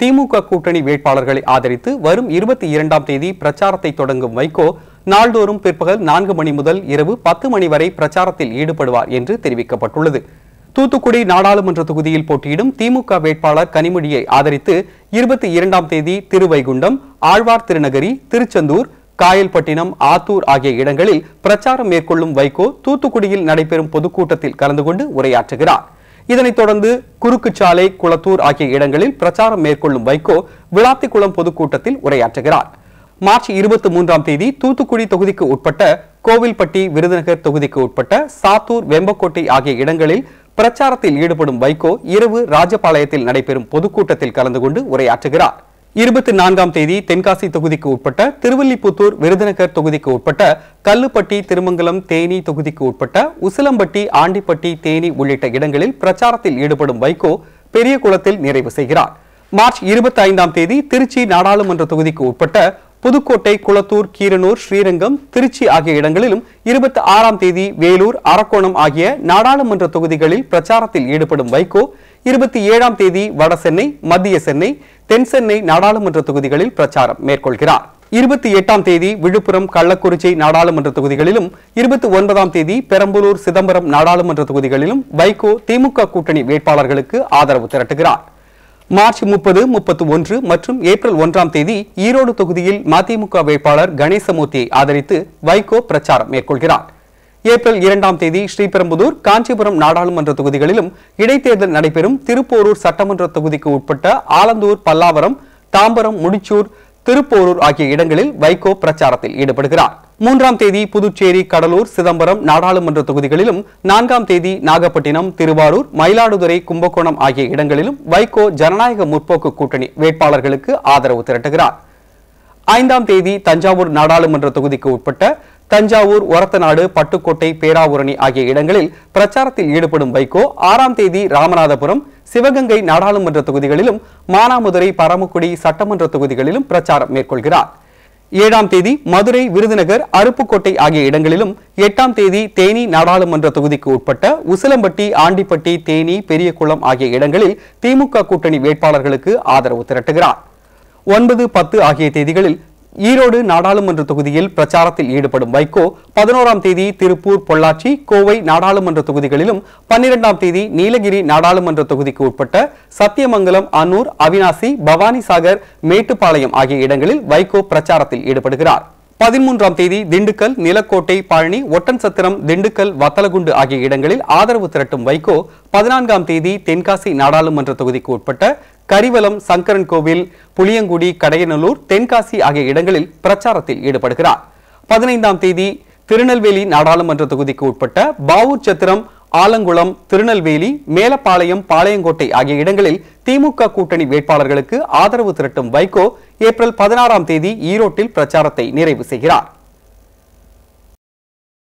திமுக கூட்டணி வேட்பாளர்களை ஆதரித்து வரும் இருபத்தி இரண்டாம் தேதி பிரச்சாரத்தை தொடங்கும் வைகோ நாள்தோறும் பிற்பகல் நான்கு மணி முதல் இரவு பத்து மணி வரை பிரச்சாரத்தில் ஈடுபடுவார் என்று தெரிவிக்கப்பட்டுள்ளது தூத்துக்குடி நாடாளுமன்ற தொகுதியில் போட்டியிடும் திமுக வேட்பாளர் கனிமொழியை ஆதரித்து இருபத்தி இரண்டாம் தேதி திருவைகுண்டம் ஆழ்வார் திருநகரி திருச்செந்தூர் காயல்பட்டினம் ஆத்தூர் ஆகிய இடங்களில் பிரச்சாரம் மேற்கொள்ளும் வைகோ தூத்துக்குடியில் நடைபெறும் பொதுக்கூட்டத்தில் கலந்து கொண்டு உரையாற்றுகிறார் இதனைத் தொடர்ந்து குறுக்குச்சாலை குளத்தூர் ஆகிய இடங்களில் பிரச்சாரம் மேற்கொள்ளும் வைகோ விளாத்திக்குளம் பொதுக்கூட்டத்தில் உரையாற்றுகிறார் மார்ச் இருபத்தி மூன்றாம் தேதி தூத்துக்குடி தொகுதிக்கு உட்பட்ட கோவில்பட்டி விருதுநகர் தொகுதிக்கு உட்பட்ட சாத்தூர் வெம்பக்கோட்டை ஆகிய இடங்களில் பிரச்சாரத்தில் ஈடுபடும் வைகோ இரவு ராஜபாளையத்தில் நடைபெறும் பொதுக்கூட்டத்தில் கலந்து கொண்டு உரையாற்றுகிறார் இருபத்தி நான்காம் தேதி தென்காசி தொகுதிக்கு உட்பட்ட திருவல்லிபுத்தூர் விருதுநகர் தொகுதிக்கு உட்பட்ட கல்லுப்பட்டி திருமங்கலம் தேனி தொகுதிக்கு உட்பட்ட உசிலம்பட்டி ஆண்டிப்பட்டி தேனி உள்ளிட்ட இடங்களில் பிரச்சாரத்தில் ஈடுபடும் வைகோ பெரியகுளத்தில் நிறைவு செய்கிறார் மார்ச் இருபத்தி ஐந்தாம் தேதி திருச்சி நாடாளுமன்ற தொகுதிக்கு உட்பட்ட புதுக்கோட்டை குளத்தூர் கீரனூர் ஸ்ரீரங்கம் திருச்சி ஆகிய இடங்களிலும் இருபத்தி ஆறாம் தேதி வேலூர் அரக்கோணம் ஆகிய நாடாளுமன்ற தொகுதிகளில் பிரச்சாரத்தில் ஈடுபடும் வைகோ இருபத்தி ஏழாம் தேதி வடசென்னை மத்திய சென்னை தென் சென்னை நாடாளுமன்ற தொகுதிகளில் பிரச்சாரம் மேற்கொள்கிறார் இருபத்தி எட்டாம் தேதி விழுப்புரம் கள்ளக்குறிச்சி நாடாளுமன்ற தொகுதிகளிலும் இருபத்தி ஒன்பதாம் தேதி பெரம்பலூர் சிதம்பரம் நாடாளுமன்ற தொகுதிகளிலும் வைகோ திமுக கூட்டணி வேட்பாளர்களுக்கு ஆதரவு திரட்டுகிறார் மார்ச் முப்பது முப்பத்தி ஒன்று மற்றும் ஏப்ரல் ஒன்றாம் தேதி ஈரோடு தொகுதியில் மதிமுக வேட்பாளர் கணேசமூர்த்தியை ஆதரித்து வைகோ பிரச்சாரம் மேற்கொள்கிறார் ஏப்ரல் இரண்டாம் தேதி ஸ்ரீபெரும்புதூர் காஞ்சிபுரம் நாடாளுமன்ற தொகுதிகளிலும் இடைத்தேர்தல் நடைபெறும் திருப்போரூர் சட்டமன்ற தொகுதிக்கு உட்பட்ட ஆலந்தூர் பல்லாவரம் தாம்பரம் முடிச்சூர் திருப்போரூர் ஆகிய இடங்களில் வைகோ பிரச்சாரத்தில் ஈடுபடுகிறார் மூன்றாம் தேதி புதுச்சேரி கடலூர் சிதம்பரம் நாடாளுமன்ற தொகுதிகளிலும் நான்காம் தேதி நாகப்பட்டினம் திருவாரூர் மயிலாடுதுறை கும்பகோணம் ஆகிய இடங்களிலும் வைகோ ஜனநாயக முற்போக்கு கூட்டணி வேட்பாளர்களுக்கு ஆதரவு திரட்டுகிறார் ஐந்தாம் தேதி தஞ்சாவூர் நாடாளுமன்ற தொகுதிக்கு உட்பட்ட தஞ்சாவூர் ஒரத்தநாடு பட்டுக்கோட்டை பேராவூரணி ஆகிய இடங்களில் பிரச்சாரத்தில் ஈடுபடும் வைகோ ஆறாம் தேதி ராமநாதபுரம் சிவகங்கை நாடாளுமன்ற தொகுதிகளிலும் மானாமதுரை பரமக்குடி சட்டமன்ற தொகுதிகளிலும் பிரச்சாரம் மேற்கொள்கிறார் ஏழாம் தேதி மதுரை விருதுநகர் அருப்புக்கோட்டை ஆகிய இடங்களிலும் எட்டாம் தேதி தேனி நாடாளுமன்ற தொகுதிக்கு உட்பட்ட உசிலம்பட்டி ஆண்டிப்பட்டி தேனி பெரியகுளம் ஆகிய இடங்களில் திமுக கூட்டணி வேட்பாளர்களுக்கு ஆதரவு திரட்டுகிறார் ஒன்பது பத்து ஆகிய தேதிகளில் ஈரோடு நாடாளுமன்ற தொகுதியில் பிரச்சாரத்தில் ஈடுபடும் வைகோ பதினோராம் தேதி திருப்பூர் பொள்ளாச்சி கோவை நாடாளுமன்ற தொகுதிகளிலும் பன்னிரெண்டாம் தேதி நீலகிரி நாடாளுமன்ற தொகுதிக்கு உட்பட்ட சத்தியமங்கலம் அன்னூர் அவினாசி பவானிசாகர் மேட்டுப்பாளையம் ஆகிய இடங்களில் வைகோ பிரச்சாரத்தில் ஈடுபடுகிறார் பதிமூன்றாம் தேதி திண்டுக்கல் நிலக்கோட்டை பழனி ஒட்டன்சத்திரம் திண்டுக்கல் வத்தலகுண்டு ஆகிய இடங்களில் ஆதரவு திரட்டும் வைகோ பதினான்காம் தேதி தென்காசி நாடாளுமன்ற தொகுதிக்கு உட்பட்ட கரிவலம் சங்கரன் கோவில் புளியங்குடி கடையநல்லூர் தென்காசி ஆகிய இடங்களில் பிரச்சாரத்தில் ஈடுபடுகிறார் பதினைந்தாம் தேதி திருநெல்வேலி நாடாளுமன்ற தொகுதிக்கு உட்பட்ட பாவூர் சத்திரம் ஆலங்குளம் திருநெல்வேலி மேலப்பாளையம் பாளையங்கோட்டை ஆகிய இடங்களில் திமுக கூட்டணி வேட்பாளர்களுக்கு ஆதரவு திரட்டும் வைகோ ஏப்ரல் பதினாறாம் தேதி ஈரோட்டில் பிரச்சாரத்தை நிறைவு செய்கிறார்